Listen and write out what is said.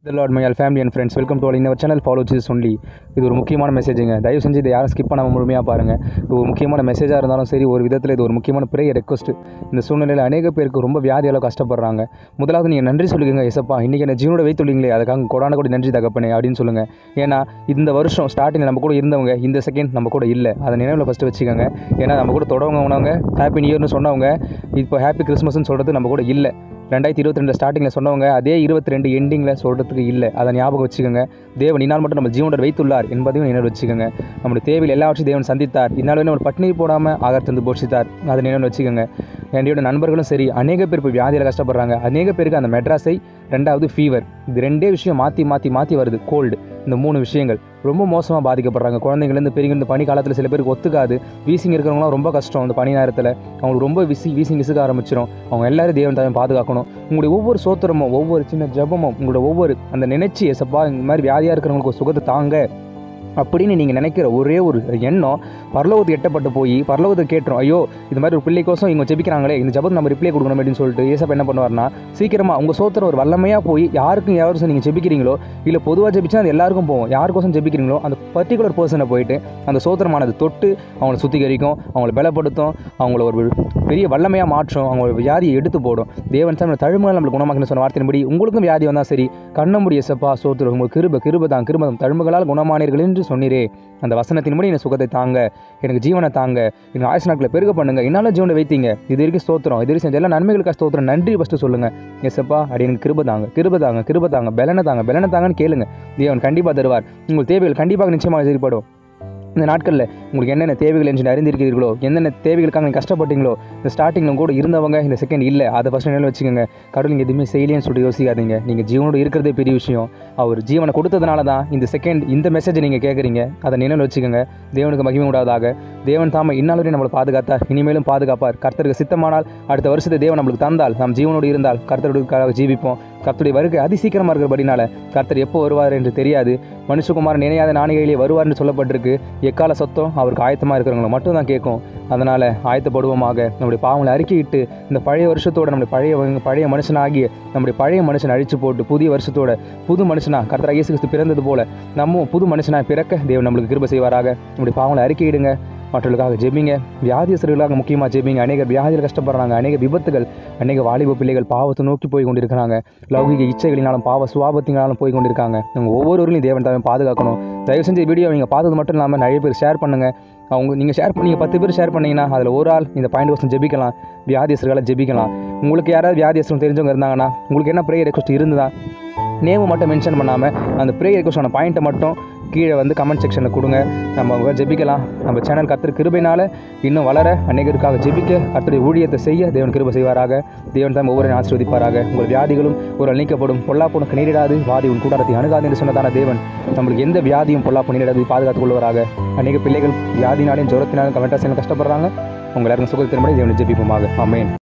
the lord my all family and friends welcome to all in our channel follow Jesus only இது ஒரு முக்கியமான மெசேஜுங்க தயவு செஞ்சு இதை யாரும் ஸ்கிப் பண்ணாமல் முழுமையாக பாருங்கள் இது ஒரு முக்கியமான மெசேஜாக இருந்தாலும் சரி ஒரு விதத்தில் இது ஒரு முக்கியமான ப்ரேயர் ரெக்வஸ்ட் இந்த சூழ்நிலையில் அநேக பேருக்கு ரொம்ப வியாதியால் கஷ்டப்படுறாங்க முதலாவது நீங்கள் நன்றி சொல்லுங்க எசப்பா இன்றைக்கி என்ன ஜீவனோட வைத்துள்ளீங்களே அதுக்காக கொடான கூட நன்றி தகப்பனே அப்படின்னு சொல்லுங்கள் ஏன்னா இந்த வருஷம் ஸ்டார்டிங்கில் நம்ம கூட இருந்தவங்க இந்த செகண்ட் நம்ம கூட இல்லை அதை நினைவில் ஃபஸ்ட்டு வச்சுக்கோங்க ஏன்னா நம்ம கூட தொடங்கவங்க ஹாப்பி நியூ இயர்னு சொன்னவங்க இப்போ ஹாப்பி கிறிஸ்மஸ்னு சொல்கிறது நம்ம கூட இல்லை ரெண்டாயிரத்தி இருபத்தி ரெண்டு ஸ்டார்டிங்கில் சொன்னவங்க அதே இருபத்தி ரெண்டு எண்டிங்கில் சொல்கிறதுக்கு இல்லை அதை ஞாபகம் வச்சுக்கோங்க தேவன் இந்நாள் மட்டும் நம்ம ஜீவனோட வைத்துள்ளார் என்பதையும் நினைவு வச்சுக்கோங்க நம்முடைய தேவையில் எல்லாவற்றையும் தேவன் சந்தித்தார் இந்நாள் வரை நம்ம பட்டினி போடாமல் ஆகாரத்தந்து போஷித்தார் அதை நினைவு வச்சுக்கோங்க என்னோட நண்பர்களும் சரி அநேக பேர் இப்போ வியாதியில் கஷ்டப்படுறாங்க அநேக பேருக்கு அந்த மெட்ராஸை ரெண்டாவது ஃபீவர் இது ரெண்டே விஷயம் மாற்றி மாற்றி மாற்றி வருது கோல்டு இந்த மூணு விஷயங்கள் ரொம்ப மோசமாக பாதிக்கப்படுறாங்க குழந்தைங்கலேருந்து பெரியவங்க பனி காலத்தில் சில பேருக்கு ஒத்துக்காது வீசிங் இருக்கிறவங்களாம் ரொம்ப கஷ்டம் இந்த பனி நேரத்தில் அவங்களுக்கு ரொம்ப விசி வீசிங் விசுக ஆரம்பிச்சிடும் அவங்க எல்லாரும் தேவன் தாவை பாதுகாக்கணும் உங்களுடைய ஒவ்வொரு சோத்திரமும் ஒவ்வொரு சின்ன ஜபமும் உங்களோட ஒவ்வொரு அந்த நினைச்சி எசப்பா இந்த மாதிரி வியாதியாக இருக்கிறவங்களுக்கு ஒரு சுகத்தை தாங்க அப்படின்னு நீங்கள் நினைக்கிற ஒரே ஒரு எண்ணம் பரலோகத்துக்கு எட்டப்பட்டு போய் பரலோகத்தை கேட்டுரும் ஐயோ இது மாதிரி ஒரு பிள்ளைக்கோசம் இவங்க ஜெபிக்கிறாங்களே இந்த ஜபத்துக்கு நம்ம ரிப்ளை கொடுக்கணும் அப்படின்னு சொல்லிட்டு ஏசப்பா என்ன பண்ணுவார்னா சீக்கிரமாக உங்கள் சோத்திரம் ஒரு வல்லமையாக போய் யாருக்கும் யாரும் நீங்கள் ஜெபிக்கிறீங்களோ இல்லை பொதுவாக ஜெபிச்சா அது எல்லாருக்கும் போகும் யாருக்கோசம் ஜெபிக்கிறீங்களோ அந்த பர்டிகுலர் பர்சனை போயிட்டு அந்த சோத்திரமானது தொட்டு அவங்கள சுத்திகரிக்கும் அவங்கள பலப்படுத்தும் அவங்கள ஒரு பெரிய வல்லமையாக மாற்றும் அவங்களோட வியாதியை எடுத்து போடும் தேவன் சாமி தழும்புகள் நம்மளுக்கு குணமாக்கணும் சொன்ன வார்த்தையின்படி உங்களுக்கும் வியாதி வந்தால் சரி கண்ணமுடி எசப்பா சோத்திரம் உங்களுக்கு கிருப கிருப தான் கிருபதம் தழும்புகளால் குணமானீர்கள் என்று சொன்னீரே அந்த வசனத்தின்படி எனக்கு சுகத்தை தாங்க எனக்கு ஜீவனை தாங்க எனக்கு ஆயுசு நாட்களை பெருக பண்ணுங்க என்னால் ஜீவனை வைத்தீங்க இது வரைக்கும் ஸ்தோத்திரம் இது வரைக்கும் செஞ்ச எல்லா நன்மைகளுக்காக ஸ்தோத்திரம் நன்றி ஃபஸ்ட்டு சொல்லுங்க எஸ்ப்பா அப்படி எனக்கு கிருப தாங்க கிருப தாங்க கிருப தாங்க பெலனை தாங்க பெலனை தாங்கன்னு கேளுங்க தேவன் கண்டிப்பாக தருவார் உங்கள் தேவைகள் கண்டிப்பாக நிச்சயமாக சரிப்படும் இந்த நாட்களில் உங்களுக்கு என்னென்ன தேவைகள் என்று அறிந்திருக்கிறீர்களோ என்னென்ன தேவைகளுக்காக நீங்கள் கஷ்டப்பட்டீங்களோ இந்த ஸ்டார்டிங்கில் கூட இருந்தவங்க இந்த செகண்ட் இல்லை அதை ஃபஸ்ட் நினைவில் வச்சுக்கோங்க கடவுள் நீங்கள் எதுவுமே செய்யலைன்னு சொல்லிட்டு யோசிக்காதீங்க நீங்கள் ஜீவனோடு இருக்கிறதே பெரிய விஷயம் அவர் ஜீவனை கொடுத்ததுனால தான் இந்த செகண்ட் இந்த மெசேஜை நீங்கள் கேட்குறீங்க அதை நினைவில் வச்சுக்கோங்க தேவனுக்கு மகிமை உண்டாவதாக தேவன் தாம இந்நாளுடைய நம்மளை பாதுகாத்தார் இனிமேலும் பாதுகாப்பார் கர்த்தருக்கு சித்தமானால் அடுத்த வருஷத்தை தேவன் நம்மளுக்கு தந்தால் நாம் ஜீவனோடு இருந்தால் கர்த்தருக்காக ஜீவிப்போம் கர்த்தருடைய வருகை அதிசீக்கிரமாக இருக்கிறபடினால கர்த்தர் எப்போ வருவார் என்று தெரியாது மனுஷகுமாரன் நினையாத நாணிகையிலே வருவார்னு சொல்லப்பட்டிருக்கு எக்கால சொத்தம் அவருக்கு ஆயத்தமாக இருக்கிறவங்களை மட்டும் தான் கேட்கும் அதனால் ஆயத்தப்படுவோமாக நம்முடைய பாவங்களை அறிக்கையிட்டு இந்த பழைய வருஷத்தோட நம்முடைய பழைய பழைய மனுஷனாகிய நம்முடைய பழைய மனுஷனை அழிச்சு போட்டு புதிய வருஷத்தோட புது மனுஷனா கர்த்தர் இயேசு கிறிஸ்து பிறந்தது போல நம்ம புது மனுஷனாக பிறக்க தேவன் நம்மளுக்கு கிருப செய்வாராக நம்முடைய பாவங்களை அறிக்கையிடுங்க மற்றவர்களுக்காக ஜெபிங்க வியாதியஸ்தர்களுக்காக முக்கியமாக ஜெபிங்க அநேக வியாதியில் கஷ்டப்படுறாங்க அநேக விபத்துகள் அநேக வாலிப பிள்ளைகள் பாவத்தை நோக்கி போய் கொண்டிருக்கிறாங்க லௌகிக இச்சைகளினாலும் பாவ சுவாபத்தினாலும் போய் கொண்டிருக்காங்க அவங்க ஒவ்வொருவரையும் தேவன் தாவே பாதுகாக்கணும் தயவு செஞ்சு வீடியோ நீங்கள் பார்த்தது மட்டும் இல்லாமல் நிறைய பேர் ஷேர் பண்ணுங்கள் அவங்க நீங்கள் ஷேர் பண்ணி பத்து பேர் ஷேர் பண்ணிங்கன்னா அதில் ஒரு ஆள் இந்த பாயிண்ட் கொஸ்டின் ஜெபிக்கலாம் வியாதியஸ்தர்களை ஜெபிக்கலாம் உங்களுக்கு யாராவது வியாதியஸ்தரம் தெரிஞ்சவங்க இருந்தாங்கன்னா உங்களுக்கு என்ன ப்ரேயர் ரெக்வஸ்ட் இருந்ததா நேமை மட்டும் மென்ஷன் பண்ணாமல் அந்த ப்ரேயர் ரெக்வஸ்டான பாயிண்ட்டை மட்டும் கீழே வந்து கமெண்ட் செக்ஷனில் கொடுங்க நம்ம அவங்க ஜெபிக்கலாம் நம்ம சேனல் கத்திர கிருபைனால இன்னும் வளர அநேகருக்காக ஜெபிக்க கத்திரை ஊழியத்தை செய்ய தேவன் கிருபை செய்வாராக தேவன் தான் ஒவ்வொரு ஆசீர்வதிப்பாராக உங்கள் வியாதிகளும் ஒரு நீக்கப்படும் பொல்லாப்புனுக்கு நேரிடாது வாதி உன் கூடாரத்தை அணுகாது என்று சொன்னதான தேவன் நம்மளுக்கு எந்த வியாதியும் பொல்லாப்பு நேரிடாது பாதுகாத்துக் கொள்வராக அநேக பிள்ளைகள் வியாதினாலையும் ஜுரத்தினாலும் கமெண்டாசியும் கஷ்டப்படுறாங்க உங்கள் எல்லாருக்கும் சுகத்தின்படி தேவனை ஜெபிப்போமாக ஆமேன்